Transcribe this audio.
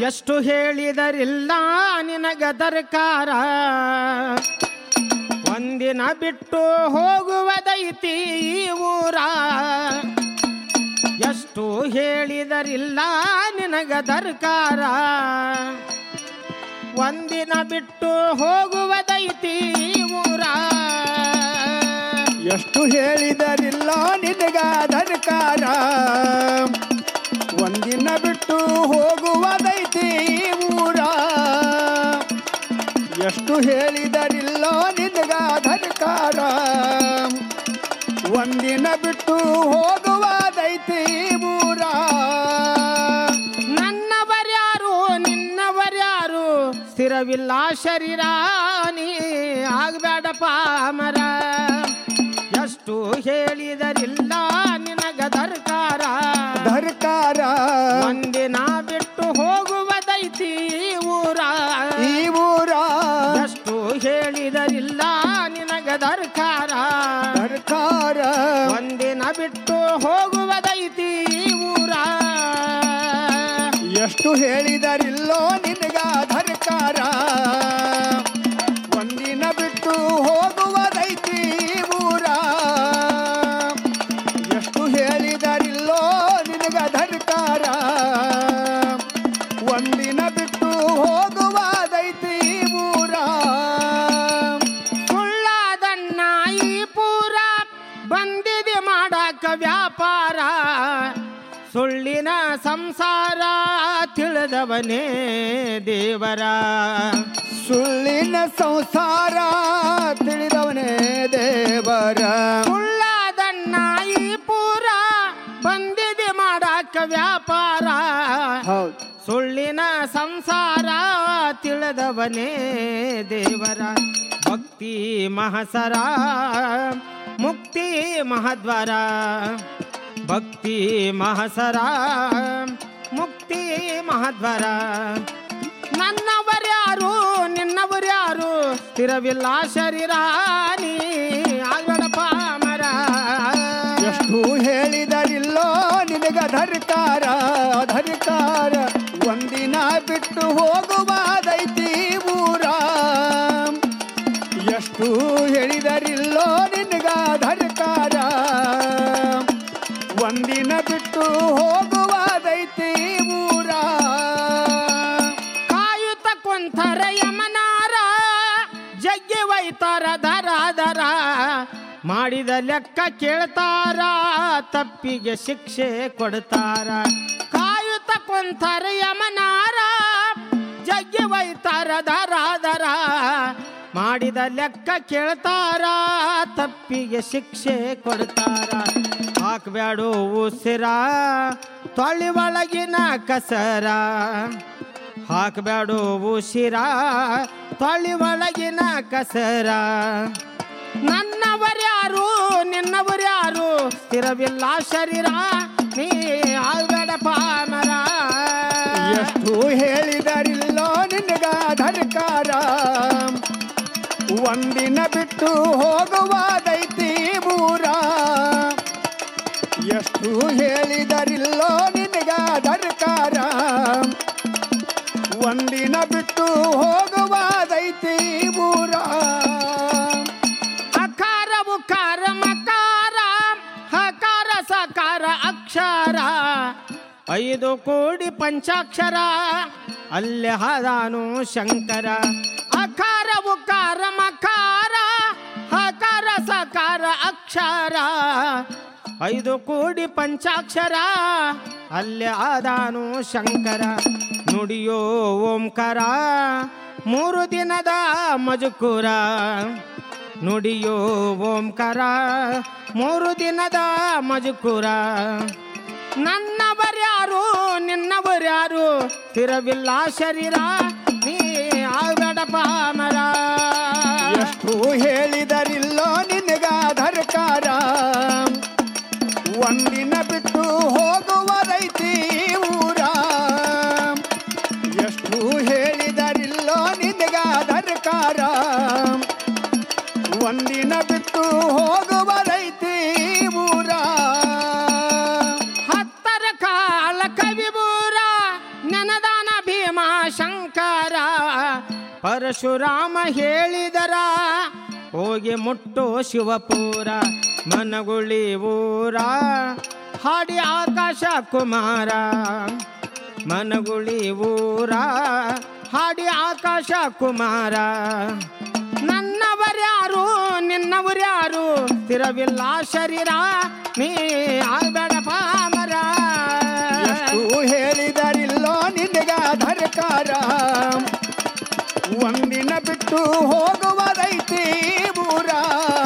ಎಷ್ಟು ಹೇಳಿದರಿಲ್ಲ ನಿನಗ ದರ್ಕಾರ ಒಂದಿನ ಬಿಟ್ಟು ಹೋಗುವುದೈತಿ ಈ ಊರ ಎಷ್ಟು ಹೇಳಿದರಿಲ್ಲ ನಿನಗ ದರ್ಕಾರ ಒಂದಿನ ಬಿಟ್ಟು ಹೋಗುವುದೈತಿ ಈ ಊರ ಎಷ್ಟು ಹೇಳಿದರಿಲ್ಲ ನಿನಗ ದರ್ಕಾರ ಒಂದಿನ ಬಿಟ್ಟು ಹೋಗುವುದೈತಿ ಈ ಊರ ಎಷ್ಟು ಹೇಳಿದರಿಲ್ಲ ನಿನಗ ದರ್ಕಾರ ಒಂದಿನ ಬಿಟ್ಟು ಹೋಗುವುದೈತಿ ಈ ಊರ ನನ್ನವರ್ಯಾರು ನಿನ್ನವರ್ಯಾರು ಸ್ಥಿರವಿಲ್ಲ ಶರೀರ ನೀ ಆಗ್ಬೇಡಪ್ಪ ಮರ ಎಷ್ಟು ಹೇಳಿದರಿಲ್ಲ ನಿನಗ ದರ್ಕಾರ ದರ್ಕಾರ ಒಂದಿನ ಬಿಟ್ಟು ಹೋಗುವುದೈತಿ ಈ ಊರ ಈ ಊರ ಎಷ್ಟು ಹೇಳಿದರಿಲ್ಲ ನಿನಗ ದರ್ಕಾರ ದರ್ಕಾರ ಒಂದಿನ ಬಿಟ್ಟು ಹೋಗುವುದೈತಿ ಈ ಊರ ಎಷ್ಟು ಹೇಳಿದರಿಲ್ಲೋ ನಿನಗ ದರ್ಕಾರ ಒಂದಿನ ಬಿಟ್ಟು ಹೋಗುವುದೈತಿ ಈ ಊರ ಎಷ್ಟು ಹೇಳಿದರಿಲ್ಲೋ ನಿನಗ ದರ್ಕಾರ ಒಂದಿನ ಬಿಟ್ಟು ಹೋಗುವುದೈತಿ ಈ ಊರ ಸುಳ್ಳಾದನ್ನ ಈ ಪೂರ ಬಂದಿದೆ ಮಾಡಾಕ ವ್ಯಾಪಾರ ಸುಳ್ಳಿನ ಸಂಸಾರ ತಿಳಿದವನೇ ದೇವರ ಸುಳ್ಳಿನ ಸಂಸಾರ ತಿಳಿದವನೇ ದೇವರ ಸುಳ್ಳಾದನ್ನ ಈ ಪೂರ ಬಂದಿದೆ ಮಾಡಾಕ ವ್ಯಾಪಾರ ಹೌದು ಸುಳ್ಳಿನ ಸಂಸಾರ ತಿಳಿದವನೇ ದೇವರ ಭಕ್ತಿ ಮಹಸರ ಮುಕ್ತಿ ಮಹದ್ವರ ಭಕ್ತಿ ಮಹಸರ ಮುಕ್ತಿ ಮಹದ್ವರ ನನ್ನವರ್ಯಾರು ನಿನ್ನವರ್ಯಾರು ಸ್ಥಿರವಿಲ್ಲ ಶರೀರ ನೀ ಆಗಬೇಡಪ್ಪ ಮರ ಎಷ್ಟು ಹೇಳಿದರಿಲ್ಲೋ ನಿನಗ ಧರ್ಕಾರ ಧರ್ಕಾರ ಒಂದಿನ ಬಿಟ್ಟು ಹೋಗುವುದೈತಿ ಊರ ಎಷ್ಟು ಹೇಳಿದರಿಲ್ಲೋ ನಿನಗ ಧರ್ಕಾರ ಒಂದಿನ ಬಿಟ್ಟು ಹೋಗುವುದೈತಿ ಊರ ಕಾಯುತ್ತ ಕೊಂಥರ ಯಮನಾರ ಜಗ್ಗಿ ಒಯ್ತಾರ ದರ ದರ ಮಾಡಿದ ಲೆಕ್ಕ ಕೇಳ್ತಾರ ತಪ್ಪಿಗೆ ಶಿಕ್ಷೆ ಕೊಡ್ತಾರ ಕಾಯುತ್ತ ಕೊಂಥರ ಯಮನಾರ ಜಗ್ಗಿ ಒಯ್ತಾರ ದರ ದರ ಮಾಡಿದ ಲೆಕ್ಕ ಕೇಳ್ತಾರ ತಪ್ಪಿಗೆ ಶಿಕ್ಷೆ ಕೊಡ್ತಾರ ಹಾಕ್ಬ್ಯಾಡು ಉಸಿರ ತೊಳಿ ಒಳಗಿನ ಕಸರ ಹಾಕಬೇಡು ಉಸಿರ ತೊಳಿ ಒಳಗಿನ ಕಸರ ನನ್ನವರ್ಯಾರು ನಿನ್ನವರ್ಯಾರು ಸ್ಥಿರವಿಲ್ಲ ಶರೀರ ನೀ ಆಗಬೇಡಪ್ಪ ಮರ ಎಷ್ಟು ಹೇಳಿದರಿಲ್ಲೋ ನಿನಗ ಧರ್ಕಾರ ಒಂದಿನ ಬಿಟ್ಟು ಹೋಗುವುದೈತಿ ಊರ ಎಷ್ಟು ಹೇಳಿದರಿಲ್ಲೋ ನಿನಗ ಧರ್ಕಾರ ಒಂದಿನ ಬಿಟ್ಟು ಹೋಗುವುದೈತಿ ಊರ ಅಕಾರ ಉಕಾರ ಮಕಾರ ಹಕಾರ ಸಕಾರ ಅಕ್ಷರ ಐದು ಕೋಡಿ ಪಂಚಾಕ್ಷರ ಅಲ್ಲೇ ಹಾದಾನು ಶಂಕರ ಅಕಾರ ಉಕಾರ ಮಕಾರ ಹಕಾರ ಸಕಾರ ಅಕ್ಷರ ಐದು ಕೋಡಿ ಪಂಚಾಕ್ಷರ ಅಲ್ಲೇ ಆದಾನು ಶಂಕರ ನುಡಿಯೋ ಓಂಕಾರ ಮೂರು ದಿನದ ಮಜುಕುರ ನುಡಿಯೋ ಓಂಕಾರ ಮೂರು ದಿನದ ಮಜುಕುರ ನನ್ನವರ್ಯಾರು ನಿನ್ನವರ್ಯಾರು ಸ್ಥಿರವಿಲ್ಲ ಶರೀರ ನೀ ಆಗಬೇಡಪ್ಪ ಮರ ಎಷ್ಟು ಹೇಳಿದರಿಲ್ಲೋ ನಿನಗ ಧರ್ಕಾರ ಒಂದಿನ ಬಿಟ್ಟು ಹೋಗುವುದೈತಿ ಊರ ಎಷ್ಟು ಹೇಳಿದರಿಲ್ಲೋ ನಿನಗ ಧರ್ಕಾರ ಒಂದಿನ ಬಿಟ್ಟು ಹೋಗುವುದೈತಿ ಊರ ಹತ್ತರ ಕಾಲ ಕವಿಬೂರ ನೆನದಾನ ಭೀಮ ಪರಶುರಾಮ ಹೇಳಿದರ ಹೋಗಿ ಮುಟ್ಟು ಶಿವಪುರ ಮನಗುಳಿ ಊರ ಹಾಡಿ ಆಕಾಶ ಕುಮಾರ ಮನಗುಳಿ ಊರ ಹಾಡಿ ಆಕಾಶ ಕುಮಾರ ನನ್ನವರ್ಯಾರು ನಿನ್ನವರ್ಯಾರು ಸ್ಥಿರವಿಲ್ಲ ಶರೀರ ನೀ ಆಗಬೇಡ ಪಾಮರ ಎಷ್ಟು ಹೇಳಿದರಿಲ್ಲೋ ನಿನಗ ಧರ್ಕಾರ ಒಂದಿನ ಬಿಟ್ಟು ಹೋಗುವುದೈತಿ ಊರ